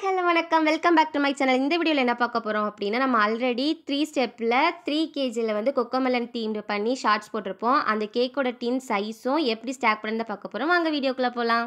hello வணக்கம் welcome back to my channel இந்த வீடியோவில் என்ன பார்க்க போகிறோம் அப்படின்னா நம்ம ஆல்ரெடி த்ரீ ஸ்டெப்பில் த்ரீ கேஜியில் வந்து கொக்கோமெலன் தீம் பண்ணி ஷார்ட்ஸ் போட்டிருப்போம் அந்த கேக்கோட டின் சைஸும் எப்படி ஸ்டாக் பண்ணி பார்க்க போகிறோம் வாங்க வீடியோக்குள்ளே போகலாம்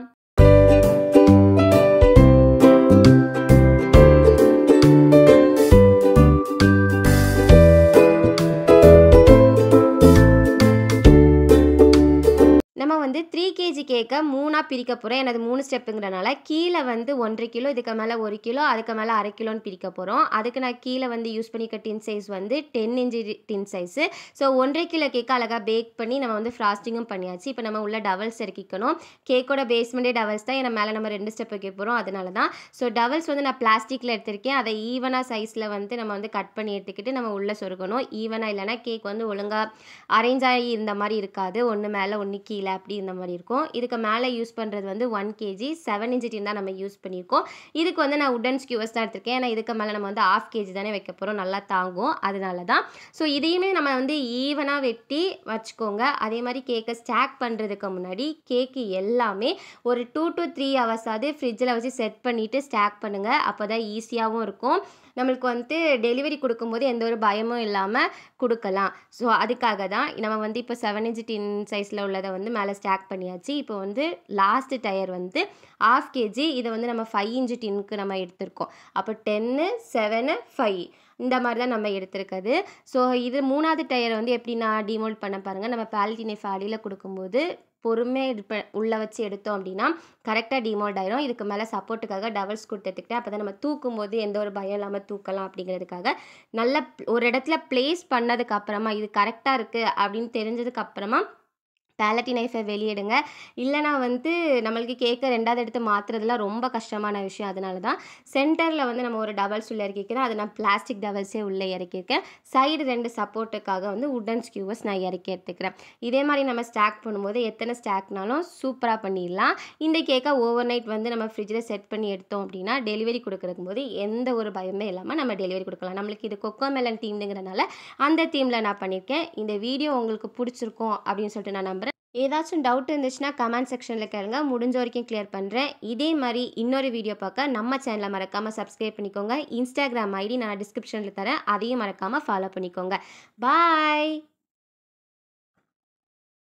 நம்ம வந்து த்ரீ கேஜி கேக்கை மூணாக பிரிக்க போகிறோம் எனது மூணு ஸ்டெப்புங்கிறனால கீழே வந்து ஒன்றரை கிலோ இதுக்கு மேலே ஒரு கிலோ அதுக்கு மேலே அரை கிலோன்னு பிரிக்க போகிறோம் அதுக்கு நான் கீழே வந்து யூஸ் பண்ணிக்க டின் சைஸ் வந்து ten inch tin size so ஒன்றரை கிலோ கேக்கை அழகாக பேக் பண்ணி நம்ம வந்து ஃப்ராஸ்டிங்கும் பண்ணியாச்சு இப்போ நம்ம உள்ள டவல்ஸ் இறக்கிக்கணும் கேக்கோட பேஸ்மெண்ட்டே டவல்ஸ் தான் ஏன்னா மேலே நம்ம ரெண்டு ஸ்டெப் வைக்க போகிறோம் அதனால தான் ஸோ டவல்ஸ் வந்து நான் பிளாஸ்டிக்கில் எடுத்திருக்கேன் அதை ஈவனாக சைஸில் வந்து நம்ம வந்து கட் பண்ணி எடுத்துக்கிட்டு நம்ம உள்ளே சொருகணும் ஈவனாக இல்லைனா கேக் வந்து ஒழுங்காக அரேஞ்ச் ஆகி இருந்த மாதிரி இருக்காது ஒன்று மேலே ஒன்று கீழே அப்படி இந்த மாதிரி இருக்கும் இதுக்கு மேலே யூஸ் பண்ணுறது வந்து one KG seven inch tin தான் நம்ம யூஸ் பண்ணியிருக்கோம் இதுக்கு வந்து நான் உடன் ஸ்கியூவர்ஸ் தான் எடுத்திருக்கேன் ஏன்னா இதுக்கு மேலே நம்ம வந்து ஆஃப் கேஜி தானே வைக்க போகிறோம் நல்லா தாங்கும் அதனால தான் ஸோ இதையுமே நம்ம வந்து ஈவனாக வெட்டி வச்சுக்கோங்க அதே மாதிரி கேக்கை ஸ்டாக் பண்ணுறதுக்கு முன்னாடி கேக்கு எல்லாமே ஒரு டூ டு த்ரீ ஹவர்ஸாவது ஃப்ரிட்ஜில் வச்சு செட் பண்ணிவிட்டு ஸ்டாக் பண்ணுங்கள் அப்போ தான் ஈஸியாகவும் இருக்கும் நம்மளுக்கு வந்துட்டு டெலிவரி கொடுக்கும்போது எந்த ஒரு பயமும் இல்லாமல் கொடுக்கலாம் ஸோ அதுக்காக தான் நம்ம வந்து இப்போ செவன் இன்ச் டின் சைஸில் உள்ளதை வந்து மேலே ஸ்டாக் பண்ணியாச்சு இப்போ வந்து லாஸ்ட்டு டயர் வந்து ஆஃப் கேஜி இதை வந்து நம்ம ஃபைவ் இன்ச் டின்க்கு நம்ம எடுத்திருக்கோம் அப்போ டென்னு செவனு ஃபைவ் இந்த மாதிரி தான் நம்ம எடுத்திருக்கிறது ஸோ இது மூணாவது டயரை வந்து எப்படி நான் டிமோல்ட் பண்ண பாருங்கள் நம்ம பாலிட்டினை அடியில் கொடுக்கும்போது பொறுமையாக இருப்ப உள்ளே வச்சு எடுத்தோம் அப்படின்னா கரெக்டாக டிமோல்ட் ஆயிரும் இதுக்கு மேலே சப்போர்ட்டுக்காக டவல்ஸ் கொடுத்துக்கிட்டேன் அப்போ தான் நம்ம தூக்கும் போது எந்த ஒரு பயம் இல்லாமல் தூக்கலாம் அப்படிங்கிறதுக்காக நல்ல ஒரு இடத்துல ப்ளேஸ் பண்ணதுக்கு அப்புறமா இது கரெக்டாக இருக்குது அப்படின்னு தெரிஞ்சதுக்கு அப்புறமா பேலட்டி நைஃபை வெளியிடுங்க இல்லைனா வந்து நம்மளுக்கு கேட்க ரெண்டாவது எடுத்து மாற்றுறதுலாம் ரொம்ப கஷ்டமான விஷயம் அதனால தான் சென்டரில் வந்து நம்ம ஒரு டபல்ஸ் உள்ளே இறக்கிக்கிறேன் அது நான் பிளாஸ்டிக் டபல்ஸே உள்ளே இறக்கியிருக்கேன் சைடு ரெண்டு சப்போர்ட்டுக்காக வந்து உட்டன் ஸ்கியூவர்ஸ் நான் இறக்கி எடுத்துக்கிறேன் இதே மாதிரி நம்ம ஸ்டாக் பண்ணும்போது எத்தனை ஸ்டாக்னாலும் சூப்பராக பண்ணிடலாம் இந்த கேக்கை ஓவர் நைட் வந்து நம்ம ஃப்ரிட்ஜில் செட் பண்ணி எடுத்தோம் அப்படின்னா டெலிவரி கொடுக்குறதுக்கு போது எந்த ஒரு பயமே இல்லாமல் நம்ம டெலிவரி கொடுக்கலாம் நம்மளுக்கு இது கொக்கோ மெலன் தீம்ங்கிறனால அந்த தீமில் நான் பண்ணியிருக்கேன் இந்த வீடியோ உங்களுக்கு பிடிச்சிருக்கும் அப்படின்னு சொல்லிட்டு நான் நம்புகிறேன் ஏதாச்சும் டவுட் இருந்துச்சுன்னா கமெண்ட் செக்ஷனில் கேளுங்க முடிஞ்ச வரைக்கும் கிளியர் பண்ணுறேன் இதே மாதிரி இன்னொரு வீடியோ பார்க்க நம்ம சேனலை மறக்காமல் சப்ஸ்கிரைப் பண்ணிக்கோங்க இன்ஸ்டாகிராம் ஐடி நான் டிஸ்கிரிப்ஷனில் தரேன் அதையும் மறக்காமல் ஃபாலோ பண்ணிக்கோங்க பாய்